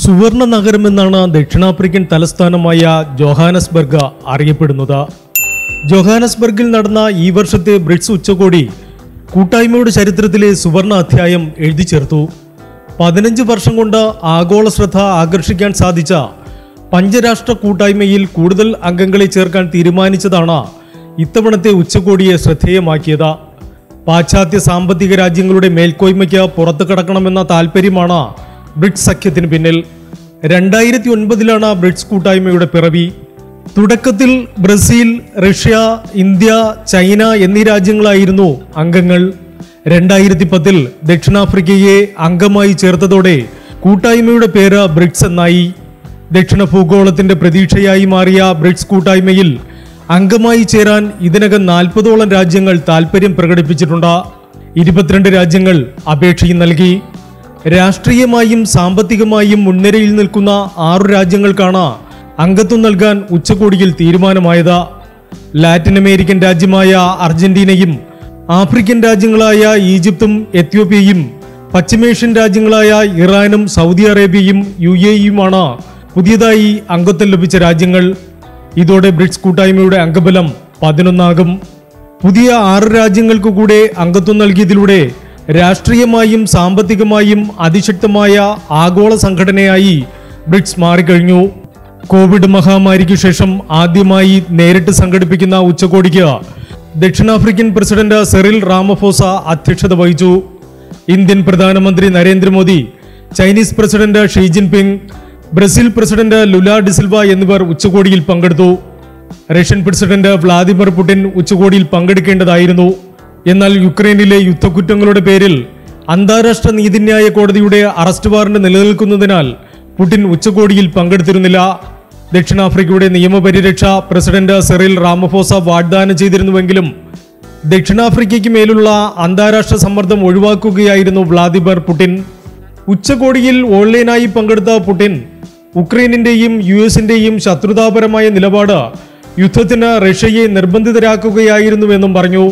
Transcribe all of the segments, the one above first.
സുവർണ നഗരമെന്നാണ് ദക്ഷിണാഫ്രിക്കൻ തലസ്ഥാനമായ ജോഹാനസ്ബർഗ് അറിയപ്പെടുന്നത് ജോഹാനസ്ബർഗിൽ നടന്ന ഈ വർഷത്തെ ബ്രിക്സ് ഉച്ചകോടി കൂട്ടായ്മയുടെ ചരിത്രത്തിലെ സുവർണ അധ്യായം എഴുതി ചേർത്തു പതിനഞ്ച് വർഷം കൊണ്ട് ആഗോള ശ്രദ്ധ ആകർഷിക്കാൻ സാധിച്ച പഞ്ചരാഷ്ട്ര കൂട്ടായ്മയിൽ കൂടുതൽ അംഗങ്ങളെ ചേർക്കാൻ തീരുമാനിച്ചതാണ് ഇത്തവണത്തെ ഉച്ചകോടിയെ ശ്രദ്ധേയമാക്കിയത് പാശ്ചാത്യ സാമ്പത്തിക രാജ്യങ്ങളുടെ മേൽക്കോയ്മയ്ക്ക് പുറത്തു കടക്കണമെന്ന താൽപ്പര്യമാണ് ബ്രിക്സ് സഖ്യത്തിന് പിന്നിൽ രണ്ടായിരത്തി ഒൻപതിലാണ് ബ്രിക്സ് കൂട്ടായ്മയുടെ പിറവി തുടക്കത്തിൽ ബ്രസീൽ റഷ്യ ഇന്ത്യ ചൈന എന്നീ രാജ്യങ്ങളായിരുന്നു അംഗങ്ങൾ രണ്ടായിരത്തി പത്തിൽ ദക്ഷിണാഫ്രിക്കയെ അംഗമായി ചേർത്തതോടെ കൂട്ടായ്മയുടെ പേര് ബ്രിക്സ് എന്നായി ദക്ഷിണ ഭൂഗോളത്തിന്റെ പ്രതീക്ഷയായി മാറിയ ബ്രിക്സ് കൂട്ടായ്മയിൽ അംഗമായി ചേരാൻ ഇതിനകം നാൽപ്പതോളം രാജ്യങ്ങൾ താൽപ്പര്യം പ്രകടിപ്പിച്ചിട്ടുണ്ട് ഇരുപത്തിരണ്ട് രാജ്യങ്ങൾ അപേക്ഷയും നൽകി രാഷ്ട്രീയമായും സാമ്പത്തികമായും മുൻനിരയിൽ നിൽക്കുന്ന ആറു രാജ്യങ്ങൾക്കാണ് അംഗത്വം നൽകാൻ ഉച്ചകോടിയിൽ തീരുമാനമായത് ലാറ്റിൻ അമേരിക്കൻ രാജ്യമായ അർജന്റീനയും ആഫ്രിക്കൻ രാജ്യങ്ങളായ ഈജിപ്തും എത്യോപ്യയും പശ്ചിമേഷ്യൻ രാജ്യങ്ങളായ ഇറാനും സൗദി അറേബ്യയും യു എയുമാണ് പുതിയതായി അംഗത്വം ലഭിച്ച രാജ്യങ്ങൾ ഇതോടെ ബ്രിക്സ് കൂട്ടായ്മയുടെ അംഗബലം പതിനൊന്നാകും പുതിയ ആറ് രാജ്യങ്ങൾക്ക് കൂടെ അംഗത്വം നൽകിയതിലൂടെ രാഷ്ട്രീയമായും സാമ്പത്തികമായും അതിശക്തമായ ആഗോള സംഘടനയായി ബ്രിക്സ് മാറിക്കഴിഞ്ഞു കോവിഡ് മഹാമാരിക്ക് ശേഷം ആദ്യമായി നേരിട്ട് സംഘടിപ്പിക്കുന്ന ഉച്ചകോടിക്ക് ദക്ഷിണാഫ്രിക്കൻ പ്രസിഡന്റ് സെറിൽ റാമഫോസ അധ്യക്ഷത വഹിച്ചു ഇന്ത്യൻ പ്രധാനമന്ത്രി Narendra Modi Chinese president Xi Jinping Brazil president Lula da Silva എന്നിവർ ഉച്ചകോടിയിൽ പങ്കെടുത്തു റഷ്യൻ പ്രസിഡന്റ് വ്ളാദിമിർ പുടിൻ ഉച്ചകോടിയിൽ പങ്കെടുക്കേണ്ടതായിരുന്നു എന്നാൽ യുക്രൈനിലെ യുദ്ധക്കുറ്റങ്ങളുടെ പേരിൽ അന്താരാഷ്ട്ര നീതിന്യായ കോടതിയുടെ അറസ്റ്റ് വാറന്റ് നിലനിൽക്കുന്നതിനാൽ പുടിൻ ഉച്ചകോടിയിൽ പങ്കെടുത്തിരുന്നില്ല ദക്ഷിണാഫ്രിക്കയുടെ നിയമപരിരക്ഷ പ്രസിഡന്റ് സെറിൽ റാമഫോസ വാഗ്ദാനം ചെയ്തിരുന്നുവെങ്കിലും ദക്ഷിണാഫ്രിക്കയ്ക്ക് മേലുള്ള അന്താരാഷ്ട്ര സമ്മർദ്ദം ഒഴിവാക്കുകയായിരുന്നു വ്ളാദിമിർ പുടിൻ ഉച്ചകോടിയിൽ ഓൺലൈനായി പങ്കെടുത്ത പുടിൻ ഉക്രൈനിന്റെയും യു എസിന്റെയും ശത്രുതാപരമായ നിലപാട് യുദ്ധത്തിന് റഷ്യയെ നിർബന്ധിതരാക്കുകയായിരുന്നുവെന്നും പറഞ്ഞു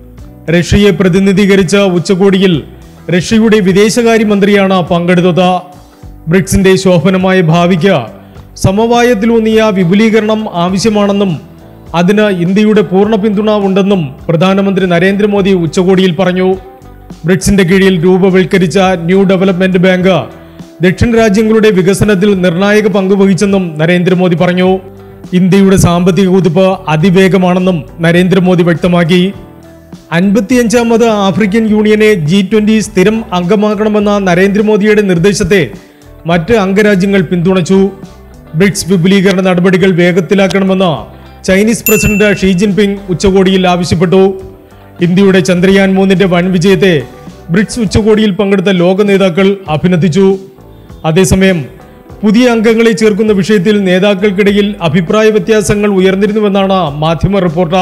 റഷ്യയെ പ്രതിനിധീകരിച്ച ഉച്ചകോടിയിൽ റഷ്യയുടെ വിദേശകാര്യമന്ത്രിയാണ് പങ്കെടുത്തത് ബ്രിക്സിന്റെ ശോഭനമായ ഭാവിക്ക് സമവായത്തിലൂന്നിയ വിപുലീകരണം ആവശ്യമാണെന്നും അതിന് ഇന്ത്യയുടെ പൂർണ്ണ പിന്തുണ ഉണ്ടെന്നും പ്രധാനമന്ത്രി നരേന്ദ്രമോദി ഉച്ചകോടിയിൽ പറഞ്ഞു ബ്രിക്സിന്റെ കീഴിൽ രൂപവൽക്കരിച്ച ന്യൂ ഡെവലപ്മെന്റ് ബാങ്ക് ദക്ഷിണ രാജ്യങ്ങളുടെ വികസനത്തിൽ നിർണായക പങ്ക് വഹിച്ചെന്നും നരേന്ദ്രമോദി പറഞ്ഞു ഇന്ത്യയുടെ സാമ്പത്തിക കുതിപ്പ് അതിവേഗമാണെന്നും നരേന്ദ്രമോദി വ്യക്തമാക്കി അൻപത്തിയഞ്ചാമത് ആഫ്രിക്കൻ യൂണിയനെ ജി ട്വന്റി സ്ഥിരം അംഗമാക്കണമെന്ന നരേന്ദ്രമോദിയുടെ നിർദ്ദേശത്തെ മറ്റ് അംഗരാജ്യങ്ങൾ പിന്തുണച്ചു ബ്രിക്സ് വിപുലീകരണ നടപടികൾ വേഗത്തിലാക്കണമെന്ന് ചൈനീസ് പ്രസിഡന്റ് ഷീ ജിൻപിങ് ഉച്ചകോടിയിൽ ആവശ്യപ്പെട്ടു ഇന്ത്യയുടെ ചന്ദ്രയാൻ മൂന്നിന്റെ വൻ വിജയത്തെ ബ്രിക്സ് ഉച്ചകോടിയിൽ പങ്കെടുത്ത ലോക നേതാക്കൾ അഭിനന്ദിച്ചു അതേസമയം പുതിയ അംഗങ്ങളെ ചേർക്കുന്ന വിഷയത്തിൽ നേതാക്കൾക്കിടയിൽ അഭിപ്രായ വ്യത്യാസങ്ങൾ ഉയർന്നിരുന്നുവെന്നാണ് മാധ്യമ റിപ്പോർട്ട്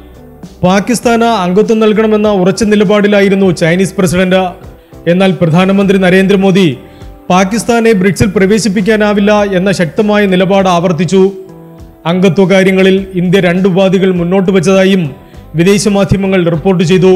പാകിസ്ഥാന് അംഗത്വം നൽകണമെന്ന ഉറച്ച നിലപാടിലായിരുന്നു ചൈനീസ് പ്രസിഡന്റ് എന്നാൽ പ്രധാനമന്ത്രി നരേന്ദ്രമോദി പാകിസ്ഥാനെ ബ്രിക്സിൽ പ്രവേശിപ്പിക്കാനാവില്ല എന്ന ശക്തമായ നിലപാട് ആവർത്തിച്ചു അംഗത്വ കാര്യങ്ങളിൽ ഇന്ത്യ രണ്ട് ഉപാധികൾ മുന്നോട്ട് വച്ചതായും വിദേശ മാധ്യമങ്ങൾ റിപ്പോർട്ട് ചെയ്തു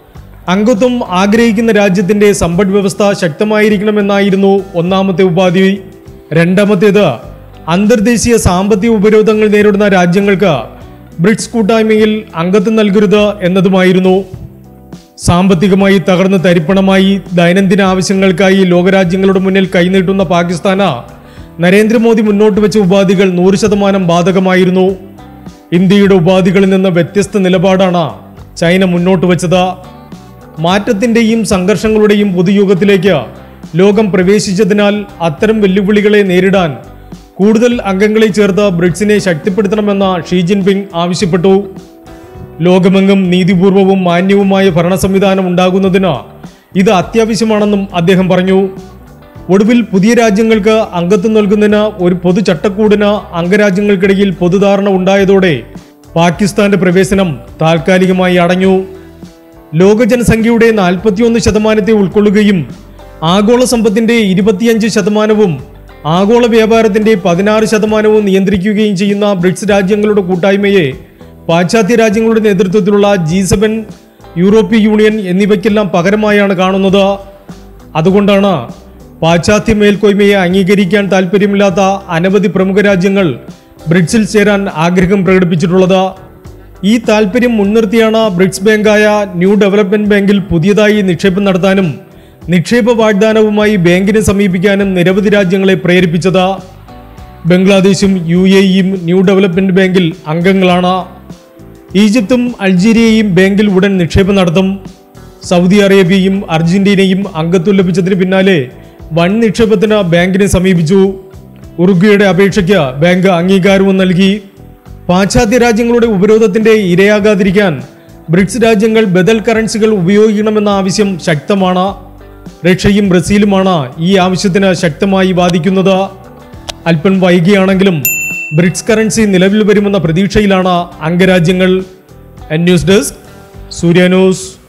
അംഗത്വം ആഗ്രഹിക്കുന്ന രാജ്യത്തിന്റെ സമ്പദ് വ്യവസ്ഥ ശക്തമായിരിക്കണമെന്നായിരുന്നു ഒന്നാമത്തെ ഉപാധി രണ്ടാമത്തേത് അന്തർദേശീയ സാമ്പത്തിക ഉപരോധങ്ങൾ നേരിടുന്ന രാജ്യങ്ങൾക്ക് ബ്രിക്സ് കൂട്ടായ്മയിൽ അംഗത്വം നൽകരുത് എന്നതുമായിരുന്നു സാമ്പത്തികമായി തകർന്ന് തരിപ്പണമായി ദൈനംദിന ആവശ്യങ്ങൾക്കായി ലോകരാജ്യങ്ങളുടെ മുന്നിൽ കൈനീട്ടുന്ന പാകിസ്ഥാന് നരേന്ദ്രമോദി മുന്നോട്ട് വെച്ച ഉപാധികൾ നൂറ് ശതമാനം ബാധകമായിരുന്നു ഇന്ത്യയുടെ ഉപാധികളിൽ നിന്ന് വ്യത്യസ്ത നിലപാടാണ് ചൈന മുന്നോട്ട് വെച്ചത് മാറ്റത്തിന്റെയും സംഘർഷങ്ങളുടെയും പുതുയുഗത്തിലേക്ക് ലോകം പ്രവേശിച്ചതിനാൽ അത്തരം വെല്ലുവിളികളെ നേരിടാൻ കൂടുതൽ അംഗങ്ങളെ ചേർത്ത് ബ്രിക്സിനെ ശക്തിപ്പെടുത്തണമെന്ന് ഷീ ജിൻപിങ് ആവശ്യപ്പെട്ടു ലോകമെങ്ങും നീതിപൂർവവും മാന്യവുമായ ഭരണ സംവിധാനം ഉണ്ടാകുന്നതിന് ഇത് അത്യാവശ്യമാണെന്നും അദ്ദേഹം പറഞ്ഞു ഒടുവിൽ പുതിയ രാജ്യങ്ങൾക്ക് അംഗത്വം നൽകുന്നതിന് ഒരു പൊതു ചട്ടക്കൂടിന് അംഗരാജ്യങ്ങൾക്കിടയിൽ പൊതുധാരണ ഉണ്ടായതോടെ പാകിസ്ഥാന്റെ പ്രവേശനം താൽക്കാലികമായി അടഞ്ഞു ലോക ജനസംഖ്യയുടെ നാൽപ്പത്തിയൊന്ന് ശതമാനത്തെ ഉൾക്കൊള്ളുകയും ആഗോള സമ്പത്തിന്റെ ഇരുപത്തിയഞ്ച് ശതമാനവും ആഗോള വ്യാപാരത്തിന്റെ പതിനാറ് ശതമാനവും നിയന്ത്രിക്കുകയും ചെയ്യുന്ന ബ്രിക്സ് രാജ്യങ്ങളുടെ കൂട്ടായ്മയെ പാശ്ചാത്യ രാജ്യങ്ങളുടെ നേതൃത്വത്തിലുള്ള ജി സെവൻ യൂറോപ്യൻ യൂണിയൻ എന്നിവയ്ക്കെല്ലാം പകരമായാണ് കാണുന്നത് അതുകൊണ്ടാണ് പാശ്ചാത്യ മേൽക്കോയ്മയെ അംഗീകരിക്കാൻ താൽപ്പര്യമില്ലാത്ത അനവധി പ്രമുഖ രാജ്യങ്ങൾ ബ്രിക്സിൽ ചേരാൻ ആഗ്രഹം പ്രകടിപ്പിച്ചിട്ടുള്ളത് ഈ താൽപ്പര്യം മുൻനിർത്തിയാണ് ബ്രിക്സ് ബാങ്കായ ന്യൂ ഡെവലപ്മെന്റ് ബാങ്കിൽ പുതിയതായി നിക്ഷേപം നടത്താനും നിക്ഷേപ വാഗ്ദാനവുമായി ബാങ്കിനെ സമീപിക്കാനും നിരവധി രാജ്യങ്ങളെ പ്രേരിപ്പിച്ചത് ബംഗ്ലാദേശും യു എയും ന്യൂ ഡെവലപ്മെന്റ് ബാങ്കിൽ അംഗങ്ങളാണ് ഈജിപ്തും അൾജീരിയയും ബാങ്കിൽ ഉടൻ നിക്ഷേപം നടത്തും സൗദി അറേബ്യയും അർജന്റീനയും അംഗത്വം ലഭിച്ചതിന് പിന്നാലെ വൻ നിക്ഷേപത്തിന് ബാങ്കിനെ സമീപിച്ചു ഉറുഗ്വയുടെ അപേക്ഷയ്ക്ക് ബാങ്ക് അംഗീകാരവും നൽകി പാശ്ചാത്യ രാജ്യങ്ങളുടെ ഉപരോധത്തിന്റെ ഇരയാകാതിരിക്കാൻ ബ്രിക്സ് രാജ്യങ്ങൾ ബദൽ കറൻസികൾ ഉപയോഗിക്കണമെന്ന ആവശ്യം ശക്തമാണ് റഷ്യയും ബ്രസീലുമാണ് ഈ ആവശ്യത്തിന് ശക്തമായി വാദിക്കുന്നത് അല്പം വൈകിയാണെങ്കിലും ബ്രിക്സ് കറൻസി നിലവിൽ വരുമെന്ന പ്രതീക്ഷയിലാണ് അംഗരാജ്യങ്ങൾ ന്യൂസ് ഡെസ്ക് സൂര്യ ന്യൂസ്